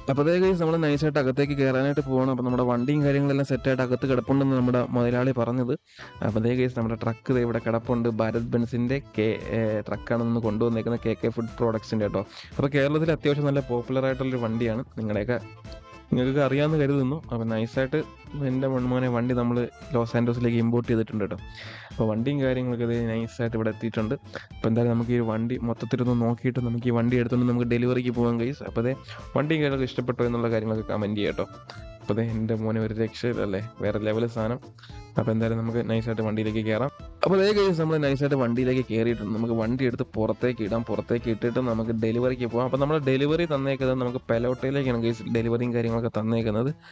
അപ്പോൾ അതേ കേസ് നമ്മൾ നൈസായിട്ട് അകത്തേക്ക് കയറാനായിട്ട് പോകണം അപ്പോൾ നമ്മുടെ വണ്ടിയും കാര്യങ്ങളെല്ലാം സെറ്റായിട്ട് അകത്ത് കിടപ്പുണ്ടെന്ന് നമ്മുടെ മുതലാളി പറഞ്ഞത് അപ്പോൾ അതേ കേസ് നമ്മുടെ ട്രക്ക് ദേ ഇവിടെ കിടപ്പുണ്ട് ഭാരത് ബെൻസിൻ്റെ കെ ട്രക്കാണ് നിന്ന് കൊണ്ടുവന്നേക്കുന്നത് കെ കെ ഫുഡ് പ്രോഡക്ട്സിൻ്റെ കേട്ടോ അപ്പോൾ കേരളത്തിൽ അത്യാവശ്യം നല്ല പോപ്പുലർ ആയിട്ടുള്ളൊരു വണ്ടിയാണ് നിങ്ങളുടെയൊക്കെ നിങ്ങൾക്കൊക്കെ അറിയാമെന്ന് കരുതുന്നു അപ്പോൾ നൈസായിട്ട് എൻ്റെ മൺമോനെ വണ്ടി നമ്മൾ ലോസ് ആൻഡോസിലേക്ക് ഇമ്പോർട്ട് ചെയ്തിട്ടുണ്ട് കേട്ടോ അപ്പോൾ വണ്ടിയും കാര്യങ്ങളൊക്കെ ഇത് നൈസായിട്ട് ഇവിടെ എത്തിയിട്ടുണ്ട് അപ്പോൾ എന്തായാലും നമുക്ക് ഈ വണ്ടി മൊത്തത്തിലൊന്ന് നോക്കിയിട്ട് നമുക്ക് ഈ വണ്ടി എടുത്തുകൊണ്ട് നമുക്ക് ഡെലിവറിക്ക് പോകാൻ കഴിയും അപ്പോൾ അതേ വണ്ടിയും കാര്യങ്ങളൊക്കെ ഇഷ്ടപ്പെട്ടോ എന്നുള്ള കാര്യങ്ങളൊക്കെ കമൻറ്റ് ചെയ്യാം കേട്ടോ അപ്പോൾ അതേ എൻ്റെ മോനെ ഒരു രക്ഷയില്ലല്ലേ വേറെ ലെവൽ സാധനം അപ്പോൾ എന്തായാലും നമുക്ക് നൈസായിട്ട് വണ്ടിയിലേക്ക് കയറാം അപ്പോൾ അതേ കേസ് നമ്മൾ നൈസായിട്ട് വണ്ടിയിലേക്ക് കയറിയിട്ടുണ്ട് നമുക്ക് വണ്ടി എടുത്ത് പുറത്തേക്ക് ഇടാം പുറത്തേക്ക് ഇട്ടിട്ട് നമുക്ക് ഡെലിവറിക്ക് പോകാം അപ്പോൾ നമ്മൾ ഡെലിവറി തന്നേക്കുന്നത് നമുക്ക് പെലോട്ടയിലേക്കാണ് കേസ് ഡെലിവറിയും കാര്യങ്ങളൊക്കെ തന്നേക്കുന്നത്